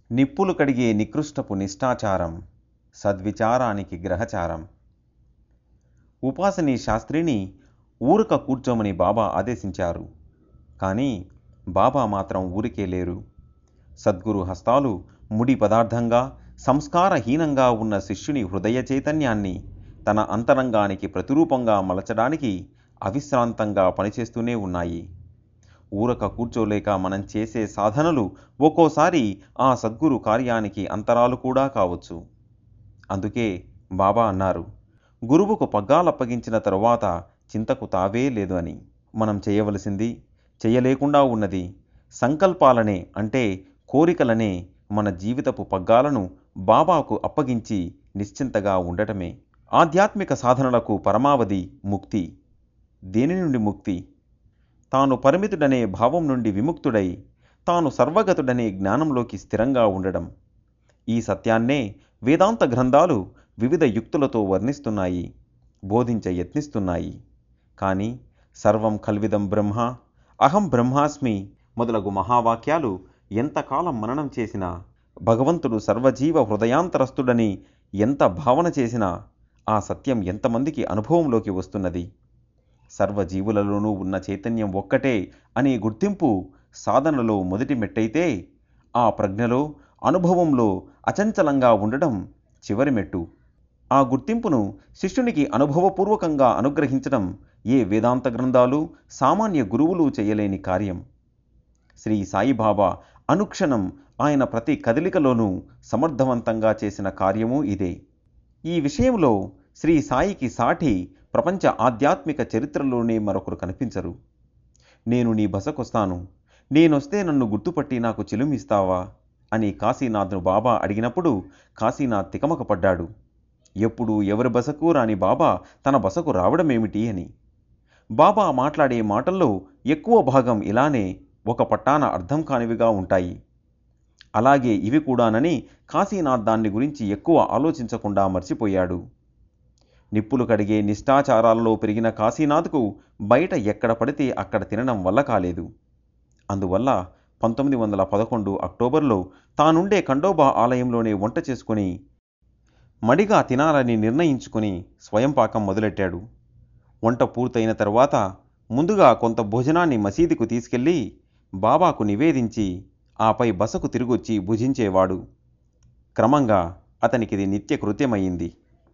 నిప్పులు కడిగే నికృష్టపు నిష్ఠాచారం సద్విచారానికి గ్రహచారం ఉపాసనీ శాస్త్రిని ఊరక కూర్చోమని బాబా ఆదేశించారు కానీ బాబా మాత్రం ఊరికే లేరు సద్గురు హస్తాలు ముడి పదార్థంగా సంస్కారహీనంగా ఉన్న శిష్యుని హృదయ చైతన్యాన్ని తన అంతరంగానికి ప్రతిరూపంగా మలచడానికి అవిశ్రాంతంగా పనిచేస్తూనే ఉన్నాయి ఊరక కూర్చోలేక మనం చేసే సాధనలు ఒక్కోసారి ఆ సద్గురు కార్యానికి అంతరాలు కూడా కావచ్చు అందుకే బాబా అన్నారు గురువుకు పగ్గాలప్పగించిన తరువాత చింతకు తావే లేదు అని మనం చేయవలసింది చేయలేకుండా ఉన్నది సంకల్పాలనే అంటే కోరికలనే మన జీవితపు పగ్గాలను బాబాకు అప్పగించి నిశ్చింతగా ఉండటమే ఆధ్యాత్మిక సాధనలకు పరమావధి ముక్తి దేని నుండి ముక్తి తాను పరిమితుడనే భావం నుండి విముక్తుడై తాను సర్వగతుడనే జ్ఞానంలోకి స్థిరంగా ఉండడం ఈ సత్యాన్నే వేదాంత గ్రంథాలు వివిధ యుక్తులతో వర్ణిస్తున్నాయి బోధించ యత్నిస్తున్నాయి కానీ సర్వం కల్విదం బ్రహ్మ అహం బ్రహ్మాస్మి మొదలగు మహావాక్యాలు ఎంతకాలం మననం చేసినా భగవంతుడు సర్వజీవ హృదయాంతరస్తుడని ఎంత భావన చేసినా ఆ సత్యం ఎంతమందికి అనుభవంలోకి వస్తున్నది సర్వజీవులలోనూ ఉన్న చైతన్యం ఒక్కటే అనే గుర్తింపు సాధనలో మొదటి మెట్టయితే ఆ ప్రజ్ఞలో అనుభవంలో అచంచలంగా ఉండడం చివరి మెట్టు ఆ గుర్తింపును శిష్యునికి అనుభవపూర్వకంగా అనుగ్రహించడం ఏ వేదాంత గ్రంథాలు సామాన్య గురువులు చేయలేని కార్యం శ్రీ సాయిబాబా అనుక్షణం ఆయన ప్రతి కదలికలోనూ సమర్థవంతంగా చేసిన కార్యము ఇదే ఈ విషయంలో శ్రీ సాయికి సాటి ప్రపంచ ఆధ్యాత్మిక చరిత్రలోనే మరొకరు కనిపించరు నేను నీ బసకొస్తాను నేనొస్తే నన్ను గుర్తుపట్టి నాకు చిలుమిస్తావా అని కాశీనాథ్ను బాబా అడిగినప్పుడు కాశీనాథ్ తికమకపడ్డాడు ఎప్పుడు ఎవరి బసకు రాని బాబా తన బసకు రావడమేమిటి అని బాబా మాట్లాడే మాటల్లో ఎక్కువ భాగం ఇలానే ఒక పట్టాన అర్థం కానివిగా ఉంటాయి అలాగే ఇవి కూడానని కాశీనాథ్ దాన్ని గురించి ఎక్కువ ఆలోచించకుండా మర్చిపోయాడు నిప్పులు కడిగే నిష్ఠాచారాలలో పెరిగిన కాశీనాథ్కు బయట ఎక్కడ పడితే అక్కడ తినడం వల్ల కాలేదు అందువల్ల పంతొమ్మిది వందల పదకొండు అక్టోబర్లో తానుండే ఖండోబా ఆలయంలోనే వంట చేసుకుని మడిగా తినాలని నిర్ణయించుకుని స్వయం పాకం మొదలెట్టాడు వంట పూర్తయిన తర్వాత ముందుగా కొంత భోజనాన్ని మసీదుకు తీసుకెళ్ళి బాబాకు నివేదించి ఆపై బసకు తిరిగొచ్చి భుజించేవాడు క్రమంగా అతనికిది నిత్య కృత్యమయ్యింది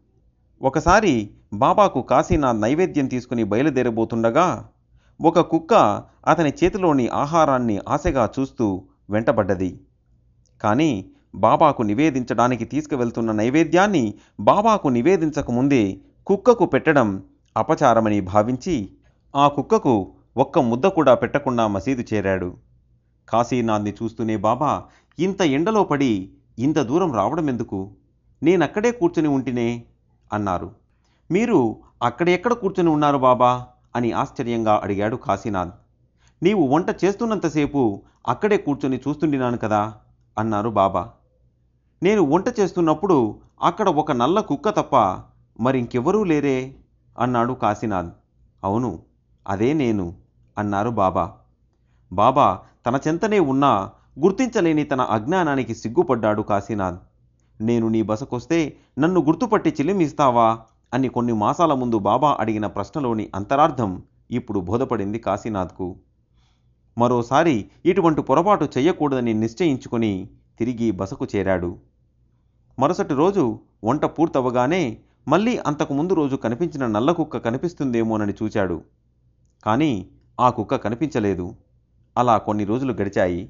ఒకసారి బాబాకు కాశీనాథ్ నైవేద్యం తీసుకుని బయలుదేరబోతుండగా ఒక కుక్క అతని చేతిలోని ఆహారాన్ని ఆశగా చూస్తూ వెంటబడ్డది కానీ బాబాకు నివేదించడానికి తీసుకువెళ్తున్న నైవేద్యాన్ని బాబాకు నివేదించకముందే కుక్కకు పెట్టడం అపచారమని భావించి ఆ కుక్కకు ఒక్క ముద్ద కూడా పెట్టకుండా మసీదు చేరాడు కాశీనాథ్ని చూస్తూనే బాబా ఇంత ఎండలో పడి ఇంత దూరం రావడం ఎందుకు నేనక్కడే కూర్చుని ఉంటినే అన్నారు మీరు అక్కడెక్కడ కూర్చుని ఉన్నారు బాబా అని ఆశ్చర్యంగా అడిగాడు కాశీనాథ్ నీవు వంట చేస్తున్నంతసేపు అక్కడే కూర్చొని చూస్తుండినాను కదా అన్నారు బాబా నేను వంట చేస్తున్నప్పుడు అక్కడ ఒక నల్ల కుక్క తప్ప మరింకెవరూ లేరే అన్నాడు కాశీనాథ్ అవును అదే నేను అన్నారు బాబా బాబా తన చెంతనే ఉన్నా గుర్తించలేని తన అజ్ఞానానికి సిగ్గుపడ్డాడు కాశీనాథ్ నేను నీ బసకొస్తే నన్ను గుర్తుపట్టి చిలిమిస్తావా అని కొన్ని మాసాల ముందు బాబా అడిగిన ప్రశ్నలోని అంతరార్థం ఇప్పుడు బోధపడింది కాశీనాథ్కు మరోసారి ఇటువంటి పొరపాటు చెయ్యకూడదని నిశ్చయించుకుని తిరిగి బసకు చేరాడు మరుసటి రోజు వంట పూర్తవగానే మళ్ళీ అంతకు ముందు రోజు కనిపించిన నల్ల కుక్క కనిపిస్తుందేమోనని చూచాడు కానీ ఆ కుక్క కనిపించలేదు అలా కొన్ని రోజులు గడిచాయి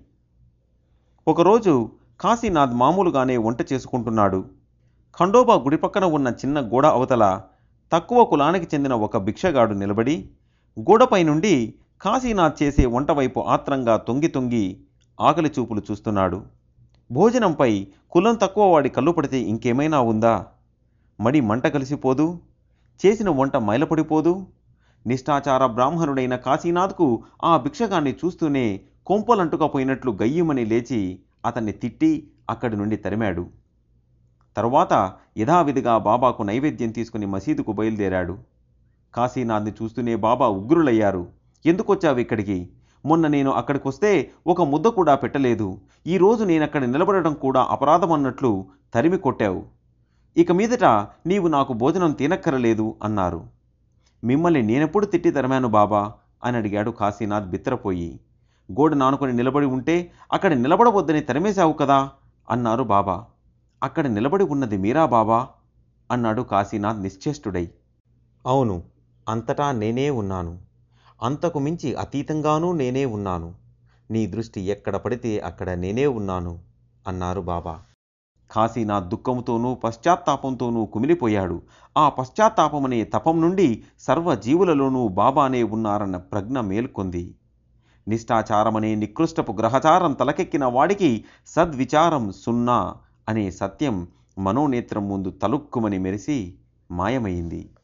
ఒకరోజు కాశీనాథ్ మామూలుగానే వంట చేసుకుంటున్నాడు ఖండోబా గుడి పక్కన ఉన్న చిన్న గోడ అవతల తక్కువ కులానికి చెందిన ఒక భిక్షగాడు నిలబడి గోడపై నుండి కాశీనాథ్ చేసే వంట వైపు ఆత్రంగా తొంగి తొంగి ఆకలి చూపులు చూస్తున్నాడు భోజనంపై కులం తక్కువ వాడి కళ్ళు పడితే ఇంకేమైనా ఉందా మడి మంట కలిసిపోదు చేసిన వంట మైలపడిపోదు నిష్ఠాచార బ్రాహ్మణుడైన కాశీనాథ్కు ఆ భిక్షగాన్ని చూస్తూనే కొంపలంటుకపోయినట్లు గయ్యమని లేచి అతన్ని తిట్టి అక్కడి నుండి తరిమాడు తరువాత యథావిధిగా బాబాకు నైవేద్యం తీసుకుని మసీదుకు బయలుదేరాడు కాశీనాథ్ని చూస్తూనే బాబా ఉగ్రులయ్యారు ఎందుకొచ్చావు ఇక్కడికి మొన్న నేను అక్కడికి వస్తే ఒక ముద్ద కూడా పెట్టలేదు ఈరోజు నేనక్కడ నిలబడటం కూడా అపరాధం అన్నట్లు తరిమి కొట్టావు ఇక మీదట నీవు నాకు భోజనం తినక్కరలేదు అన్నారు మిమ్మల్ని నేనెప్పుడు తిట్టి తరిమాను బాబా అని అడిగాడు కాశీనాథ్ బిత్తరపోయి గోడ నానుకొని నిలబడి ఉంటే అక్కడ నిలబడవద్దని తరిమేశావు కదా అన్నారు బాబా అక్కడ నిలబడి ఉన్నది మీరా బాబా అన్నాడు కాశీనాథ్ నిశ్చేష్టుడై అవును అంతటా నేనే ఉన్నాను అంతకు మించి అతీతంగానూ నేనే ఉన్నాను నీ దృష్టి ఎక్కడ పడితే అక్కడ నేనే ఉన్నాను అన్నారు బాబా కాశీనాథ్ దుఃఖంతోనూ పశ్చాత్తాపంతోనూ కుమిలిపోయాడు ఆ పశ్చాత్తాపమనే తపం నుండి సర్వ జీవులలోనూ బాబానే ఉన్నారన్న ప్రజ్ఞ మేల్కొంది నిష్ఠాచారమనే నికృష్టపు గ్రహచారం తలకెక్కిన వాడికి సద్విచారం సున్నా అనే సత్యం మనోనేత్రం ముందు తలుక్కుమని మెరిసి మాయమైంది